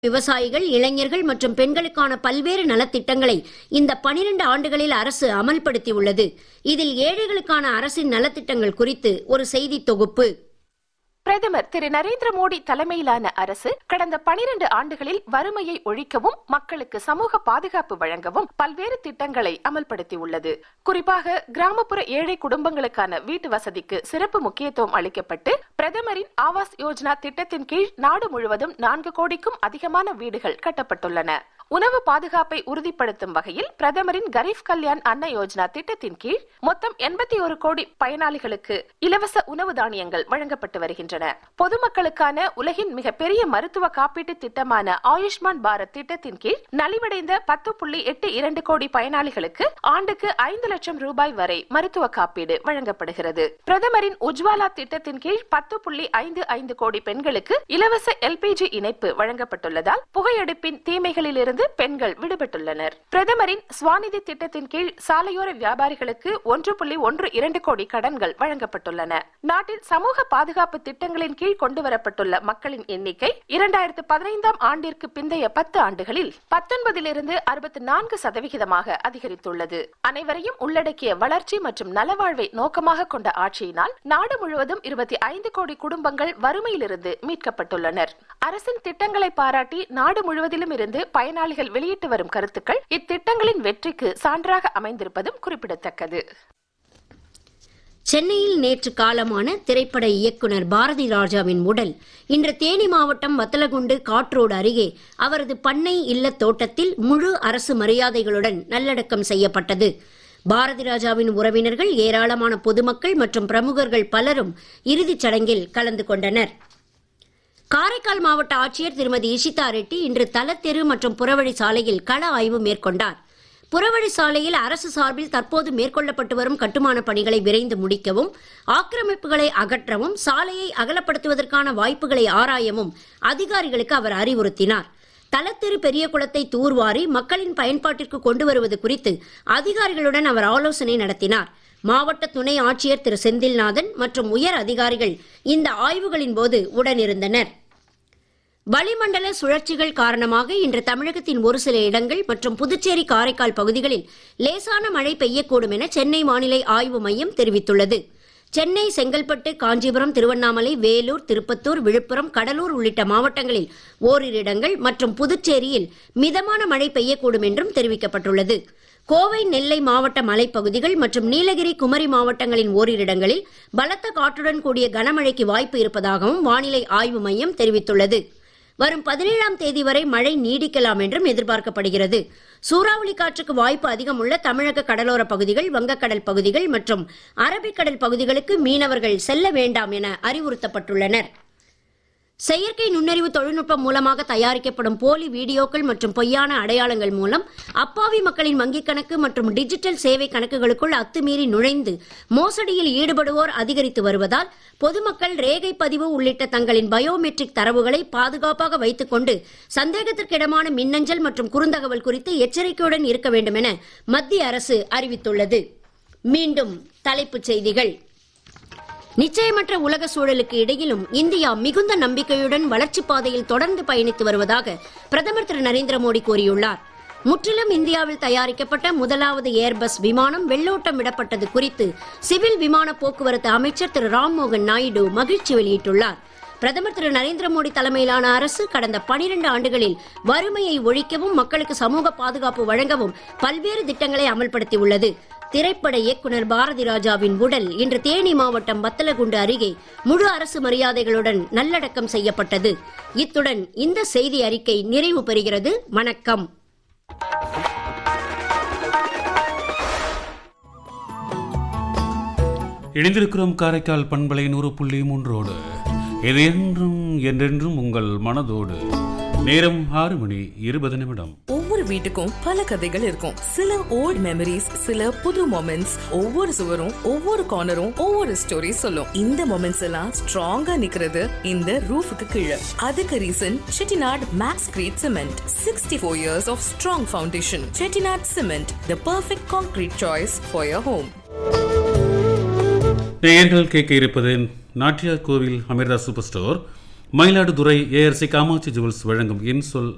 விவசாயிகள் இளைஞர்கள் மற்றும் பெண்களுக்கான பல்வேறு நலத்திட்டங்களை இந்த 12 ஆண்டுகளில் அரசு அமல்படுத்தியுள்ளது இதில் ஏழைகளுக்கான அரசின் நலத்திட்டங்கள் குறித்து ஒரு செய்தி தொகுப்பு பிரதமர் திரு நரேந்திர மோடி தலைமையிலான அரசு கடந்த பனிரெண்டு ஆண்டுகளில் வறுமையை ஒழிக்கவும் மக்களுக்கு சமூக பாதுகாப்பு வழங்கவும் பல்வேறு திட்டங்களை அமல்படுத்தியுள்ளது குறிப்பாக கிராமப்புற ஏழை குடும்பங்களுக்கான வீட்டு வசதிக்கு சிறப்பு முக்கியத்துவம் அளிக்கப்பட்டு பிரதமரின் ஆவாஸ் யோஜனா திட்டத்தின் கீழ் நாடு முழுவதும் நான்கு கோடிக்கும் அதிகமான வீடுகள் கட்டப்பட்டுள்ளன உணவு பாதுகாப்பை உறுதிப்படுத்தும் வகையில் பிரதமரின் கரீப் கல்யாண் அன்ன யோஜனா திட்டத்தின் கீழ் மொத்தம் எண்பத்தி ஒரு கோடி பயனாளிகளுக்கு இலவச உணவு தானியங்கள் வழங்கப்பட்டு வருகின்றன பொதுமக்களுக்கான உலகின் மிகப்பெரிய மருத்துவ காப்பீட்டு திட்டமான ஆயுஷ்மான் பாரத் திட்டத்தின் கீழ் நலிவடைந்த பத்து புள்ளி எட்டு இரண்டு கோடி பயனாளிகளுக்கு ஆண்டுக்கு ஐந்து லட்சம் ரூபாய் வரை மருத்துவ காப்பீடு வழங்கப்படுகிறது பிரதமரின் உஜ்வாலா திட்டத்தின் கீழ் பத்து புள்ளி ஐந்து ஐந்து கோடி பெண்களுக்கு இலவச எல்பிஜி இணைப்பு வழங்கப்பட்டுள்ளதால் புகையெடுப்பின் தீமைகளிலிருந்து பெண்கள் விடுபட்டுள்ளனர் பிரதமரின் ஸ்வாநிதி திட்டத்தின் கீழ் சாலையோர வியாபாரிகளுக்கு ஒன்று புள்ளி ஒன்று இரண்டு கோடி கடன்கள் வழங்கப்பட்டுள்ளன நாட்டில் சமூக பாதுகாப்பு திட்டங்களின் கீழ் கொண்டுவரப்பட்டுள்ள மக்களின் எண்ணிக்கை இரண்டாயிரத்து பதினைந்தாம் ஆண்டிற்கு பிந்தைய பத்து ஆண்டுகளில் பத்தொன்பதிலிருந்து அறுபத்தி நான்கு சதவிகிதமாக அதிகரித்துள்ளது அனைவரையும் உள்ளடக்கிய வளர்ச்சி மற்றும் நலவாழ்வை நோக்கமாக கொண்ட ஆட்சியினால் நாடு முழுவதும் இருபத்தி ஐந்து கோடி குடும்பங்கள் வறுமையிலிருந்து மீட்கப்பட்டுள்ளனர் அரசின் திட்டங்களை பாராட்டி நாடு முழுவதிலும் இருந்து பயனாளிகள் வெளியிட்டு வரும் கருத்துக்கள் இத்திட்டங்களின் வெற்றிக்கு சான்றாக அமைந்திருப்பதும் குறிப்பிடத்தக்கது சென்னையில் நேற்று காலமான திரைப்பட இயக்குனர் பாரதி ராஜாவின் உடல் இன்று தேனி மாவட்டம் வத்தலகுண்டு காட்ரோடு அருகே அவரது பண்ணை இல்லத் தோட்டத்தில் முழு அரசு மரியாதைகளுடன் நல்லடக்கம் செய்யப்பட்டது பாரதி ராஜாவின் உறவினர்கள் ஏராளமான பொதுமக்கள் மற்றும் பிரமுகர்கள் பலரும் இறுதிச் சடங்கில் கலந்து கொண்டனர் காரைக்கால் மாவட்ட ஆட்சியர் திருமதி இஷிதா ரெட்டி இன்று தலத்தெரு மற்றும் புறவழி சாலையில் கள ஆய்வு மேற்கொண்டார் புறவழி சாலையில் அரசு சார்பில் தற்போது மேற்கொள்ளப்பட்டு வரும் கட்டுமான பணிகளை விரைந்து முடிக்கவும் ஆக்கிரமிப்புகளை அகற்றவும் சாலையை அகலப்படுத்துவதற்கான வாய்ப்புகளை ஆராயவும் அதிகாரிகளுக்கு அவர் அறிவுறுத்தினார் தலத்திரு பெரிய குளத்தை தூர்வாரி மக்களின் பயன்பாட்டிற்கு கொண்டு வருவது குறித்து அதிகாரிகளுடன் அவர் ஆலோசனை நடத்தினார் மாவட்ட துணை ஆட்சியர் திரு செந்தில்நாதன் மற்றும் உயர் அதிகாரிகள் இந்த ஆய்வுகளின் போது உடனிருந்தனர் வளிமண்டல சுழற்சிகள் காரணமாக இன்று தமிழகத்தின் ஒரு சில இடங்கள் மற்றும் புதுச்சேரி காரைக்கால் பகுதிகளில் லேசான மழை பெய்யக்கூடும் என சென்னை வானிலை ஆய்வு மையம் தெரிவித்துள்ளது சென்னை செங்கல்பட்டு காஞ்சிபுரம் திருவண்ணாமலை வேலூர் திருப்பத்தூர் விழுப்புரம் கடலூர் உள்ளிட்ட மாவட்டங்களில் ஓரிரு இடங்கள் மற்றும் புதுச்சேரியில் மிதமான மழை பெய்யக்கூடும் என்றும் தெரிவிக்கப்பட்டுள்ளது கோவை நெல்லை மாவட்ட மலைப்பகுதிகள் மற்றும் நீலகிரி குமரி மாவட்டங்களின் ஓரிரு இடங்களில் பலத்த காற்றுடன் கூடிய கனமழைக்கு வாய்ப்பு இருப்பதாகவும் வானிலை ஆய்வு மையம் தெரிவித்துள்ளது வரும் பதினேழாம் தேதி வரை மழை நீடிக்கலாம் என்றும் எதிர்பார்க்கப்படுகிறது சூறாவளி காற்றுக்கு வாய்ப்பு அதிகம் உள்ள தமிழக கடலோர பகுதிகள் வங்கக்கடல் பகுதிகள் மற்றும் அரபிக்கடல் பகுதிகளுக்கு மீனவர்கள் செல்ல வேண்டாம் என அறிவுறுத்தப்பட்டுள்ளனர் செயற்கை நுண்ணறிவு தொழில்நுட்பம் மூலமாக தயாரிக்கப்படும் போலி வீடியோக்கள் மற்றும் பொய்யான அடையாளங்கள் மூலம் அப்பாவி மக்களின் வங்கிக் கணக்கு மற்றும் டிஜிட்டல் சேவை கணக்குகளுக்குள் அத்துமீறி நுழைந்து மோசடியில் ஈடுபடுவோர் அதிகரித்து வருவதால் பொதுமக்கள் ரேகை பதிவு உள்ளிட்ட தங்களின் பயோமெட்ரிக் தரவுகளை பாதுகாப்பாக வைத்துக் கொண்டு சந்தேகத்திற்கிடமான மின்னஞ்சல் மற்றும் குறுந்தகவல் குறித்து எச்சரிக்கையுடன் இருக்க வேண்டும் என மத்திய அரசு அறிவித்துள்ளது மீண்டும் தலைப்புச் செய்திகள் நிச்சயமற்ற உலக சூழலுக்கு இடையிலும் இந்தியா மிகுந்த நம்பிக்கையுடன் வளர்ச்சிப் பாதையில் தொடர்ந்து பயணித்து வருவதாக பிரதமர் திரு நரேந்திர மோடி கூறியுள்ளார் முற்றிலும் இந்தியாவில் தயாரிக்கப்பட்ட முதலாவது ஏர்பஸ் விமானம் வெள்ளோட்டம் விடப்பட்டது குறித்து சிவில் விமான போக்குவரத்து அமைச்சர் திரு ராம்மோகன் நாயுடு மகிழ்ச்சி வெளியிட்டுள்ளார் பிரதமர் திரு நரேந்திர மோடி தலைமையிலான அரசு கடந்த பனிரெண்டு ஆண்டுகளில் வறுமையை ஒழிக்கவும் மக்களுக்கு சமூக பாதுகாப்பு வழங்கவும் பல்வேறு திட்டங்களை அமல்படுத்தியுள்ளது திரைப்பட இயக்குனர் பாரதி ராஜாவின் உடல் இன்று தேனி மாவட்டம் வத்தலகுண்டு அருகே முழு அரசு மரியாதைகளுடன் நல்லடக்கம் செய்யப்பட்டது இத்துடன் இந்த செய்தி அறிக்கை நிறைவு பெறுகிறது வணக்கம் இணைந்திருக்கிறோம் காரைக்கால் பண்பலை நூறு புள்ளி மூன்றோடு இது என்றும் என்றென்றும் உங்கள் மனதோடு நேரம் ஆறு மணி இருபது நிமிடம் ஒவ்வொரு வீட்டுக்கும் பல கதைகள் இருக்கும் சில ஓல்ட் மெமரிஸ் சில புது மொமெண்ட்ஸ் ஒவ்வொரு சுவரும் ஒவ்வொரு கார்னரும் ஒவ்வொரு ஸ்டோரி சொல்லும் இந்த மொமெண்ட்ஸ் எல்லாம் ஸ்ட்ராங்கா நிக்கிறது இந்த ரூஃபுக்கு கீழே அதுக்கு reason Chettinad Maxcrete cement sixty four years of strong foundation Chettinad cement the perfect concrete choice for your home நேயர்கள் கேட்க இருப்பது நாட்டியார் கோவில் Amirtha super store Mayiladuthurai ARC Kamatchi jewels வழங்கும் இன்சொல்